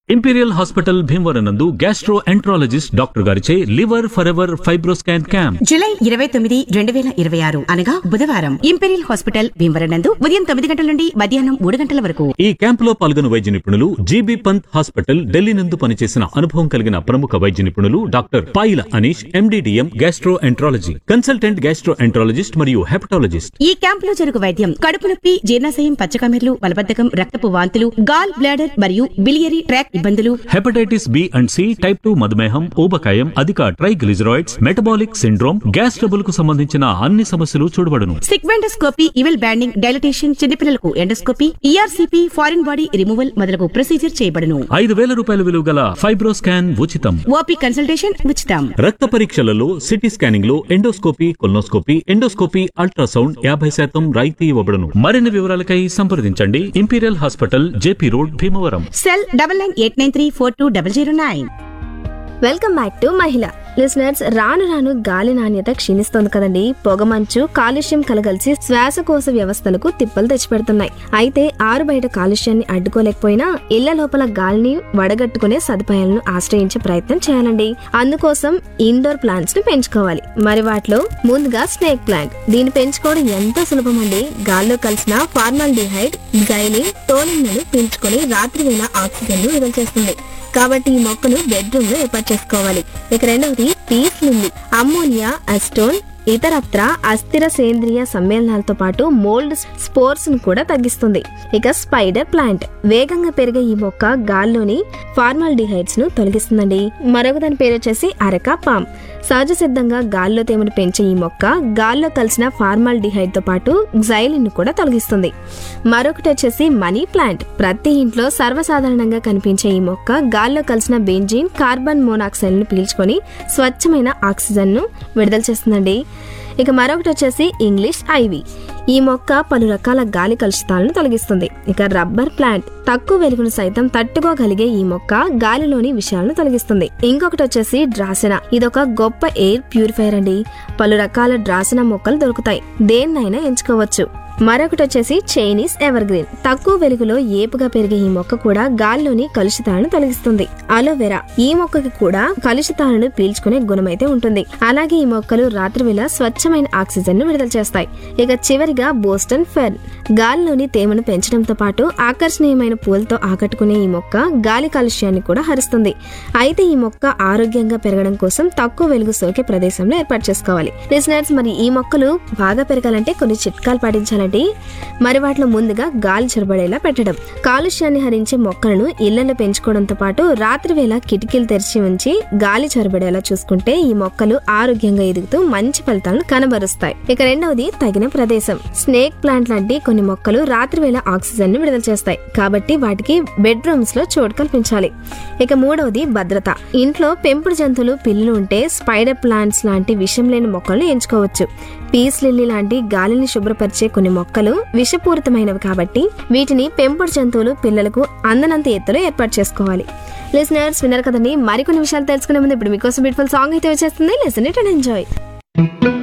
imperial hospital Bhimavaram నందు gastroenterologist doctor గారిచే liver for ever fibroscan camp July ఇరవై తొమ్మిది రెండు వేల ఇరవై ఆరు అనగా బుధవారం ఇంపీరియల్ హాస్పిటల్ భీమవరం నందు ఉదయం తొమ్మిది గంటల నుండి మధ్యాహ్నం మూడు గంటల వరకు ఈ క్యాంప్ లో పాల్గొన్న వైద్య నిపుణులు జీబీ పంత్ హాస్పిటల్ ఢిల్లీ నందు పనిచేసిన అనుభవం కలిగిన ప్రముఖ వైద్య నిపుణులు doctor Payila Anish MD DM gastroenterology consultant gastroenterologist మరియు హెపటాలజిస్ట్ ఈ క్యాంప్ లో జరుగు వైద్యం కడుపు నొప్పి జీర్ణాశయం పచ్చకమెర్లు మలబద్ధకం రక్తపు వాంతులు గాల్ బ్లాడర్ మరియు బిలియరీ ట్రాక్ ఇబ్బందులు hepatitis B and C type two మధుమేహం ఊబకాయం అధిక triglycerides metabolic syndrome gas trouble కు సంబంధించిన అన్ని సమస్యలు చూడబడును సిగ్మెండోస్కోపీ ఇవెల్ బ్యాండింగ్ డైలటేషన్ చిన్నపిల్లలకు endoscopy ERCP foreign body removal మొదలగు ప్రొసీజర్ చేయబడును ఐదు వేల రూపాయల విలువ గల ఫైబ్రోస్కాన్ ఉచితం ఓపీ కన్సల్టేషన్ ఉచితం రక్త పరీక్షలలో సిటీ స్కానింగ్ లో ఎండోస్కోపీ కొల్నోస్కోపీ ఎండోస్కోపీ అల్ట్రాసౌండ్ యాభై శాతం రాయితీ ఇవ్వబడును మరిన్ని వివరాలకై సంప్రదించండి Imperial hospital JP road Bhimavaram cell double nine eight nine three four two double zero nine welcome back to మహిళ లిసనర్స్ రాను రాను గాలి నాణ్యత క్షీణిస్తోంది కదండి పొగమంచు కాలుష్యం కలగలిసి శ్వాసకోశ వ్యవస్థలకు తిప్పలు తెచ్చిపెడుతున్నాయి అయితే ఆరు బయట కాలుష్యాన్ని అడ్డుకోలేకపోయినా ఇళ్ల లోపల గాలిని వడగట్టుకునే సదుపాయాలను ఆశ్రయించే ప్రయత్నం చేయాలండి అందుకోసం ఇండోర్ ప్లాంట్స్ ను పెంచుకోవాలి మరి వాటిలో ముందుగా స్నేక్ ప్లాంట్ దీన్ని పెంచుకోవడం ఎంతో సులభం అండి గాల్లో కలిసిన ఫార్మల్ డిహైడ్ గైలిన్ టోలిన్లను పీల్చుకొని రాత్రి వేళ ఆక్సిజన్ ను విడుదల చేస్తుంది కాబట్టి ఈ మొక్కను బెడ్రూమ్ లో ఏర్పాటు చేసుకోవాలి ఇక రెండవది పీస్ లిల్లీ అమ్మోనియా అస్టోన్ ఇతరత్ర అస్థిర సేంద్రియ సమ్మేళనాలతో పాటు మోల్డ్ స్పోర్స్ ను కూడా తగ్గిస్తుంది ఇక స్పైడర్ ప్లాంట్ వేగంగా పెరిగే ఈ మొక్క గాల్లోని ఫార్మల్ డిహైడ్స్ ను తొలగిస్తుందండి మరొక దాని పేరు వచ్చేసి అరకా పామ్ సహజ సిద్ధంగా గాల్లో తేమను పెంచే ఈ మొక్క గాల్లో కలిసిన ఫార్మల్ డిహైడ్ తో పాటు జైలిన్ ను కూడా తొలగిస్తుంది మరొకటి వచ్చేసి మనీ ప్లాంట్ ప్రతి ఇంట్లో సర్వసాధారణంగా కనిపించే ఈ మొక్క గాల్లో కలిసిన బెంజీన్ కార్బన్ మోనాక్సైడ్ ను పీల్చుకొని స్వచ్ఛమైన ఆక్సిజన్ ను విడుదల చేస్తుందండి ఇక మరొకటి వచ్చేసి ఇంగ్లీష్ ఐవి ఈ మొక్క పలు రకాల గాలి కలుషితాలను తొలగిస్తుంది ఇక రబ్బర్ ప్లాంట్ తక్కువ వెలుగును సైతం తట్టుకోగలిగే ఈ మొక్క గాలిలోని విషయాలను తొలగిస్తుంది ఇంకొకటి వచ్చేసి డ్రాసన ఇదొక గొప్ప ఎయిర్ ప్యూరిఫైయర్ అండి పలు రకాల డ్రాసన మొక్కలు దొరుకుతాయి దేన్నైనా ఎంచుకోవచ్చు మరొకటి వచ్చేసి చైనీస్ ఎవర్ గ్రీన్ తక్కువ వెలుగులో ఏపుగా పెరిగే ఈ మొక్క కూడా గాల్లోని కలుషితాలను తొలగిస్తుంది అలోవెరా ఈ మొక్కకి కూడా కలుషితాలను పీల్చుకునే గుణమైతే ఉంటుంది అలాగే ఈ మొక్కలు రాత్రివేళ స్వచ్ఛమైన ఆక్సిజన్ ను విడుదల చేస్తాయి ఇక చివరిగా బోస్టన్ ఫెర్న్ గాలిలోని తేమను పెంచడంతో పాటు ఆకర్షణీయమైన పూలతో ఆకట్టుకునే ఈ మొక్క గాలి కాలుష్యాన్ని కూడా హరిస్తుంది అయితే ఈ మొక్క ఆరోగ్యంగా పెరగడం కోసం తక్కువ వెలుగు సోకే ప్రదేశంలో ఏర్పాటు చేసుకోవాలి లిసనర్స్ మరి ఈ మొక్కలు బాగా పెరగాలంటే కొన్ని చిట్కాలు పాటించాలండి మరి వాటిలో ముందుగా గాలి చొరబడేలా పెట్టడం కాలుష్యాన్ని హరించే మొక్కలను ఇళ్లలో పెంచుకోవడంతో పాటు రాత్రి వేళ కిటికీలు తెరిచి ఉంచి గాలి చొరబడేలా చూసుకుంటే ఈ మొక్కలు ఆరోగ్యంగా ఎదుగుతూ మంచి ఫలితాలను కనబరుస్తాయి ఇక రెండవది తగిన ప్రదేశం స్నేక్ ప్లాంట్ లాంటి కొన్ని మొక్కలు రాత్రి వేళ ఆక్సిజన్ ను విడుదల చేస్తాయి కాబట్టి వాటికి బెడ్రూమ్స్ లో చోటు కల్పించాలి ఇక మూడవది భద్రత ఇంట్లో పెంపుడు జంతువులు పిల్లులు ఉంటే స్పైడర్ ప్లాంట్స్ లాంటి విషం లేని మొక్కలను ఎంచుకోవచ్చు పీస్ లిల్లీ లాంటి గాలిని శుభ్రపరిచే కొన్ని మొక్కలు విషపూరితమైనవి కాబట్టి వీటిని పెంపుడు జంతువులు పిల్లలకు అందనంత ఎత్తులో ఏర్పాటు చేసుకోవాలి లిసనర్స్ విన్నారు కదండి మరికొన్ని విషయాలు తెలుసుకునే ముందు ఇప్పుడు మీకోసం బ్యూటిఫుల్ సాంగ్ అయితే వచ్చేస్తుంది లిసన్ ఇట్ అండ్ ఎంజాయ్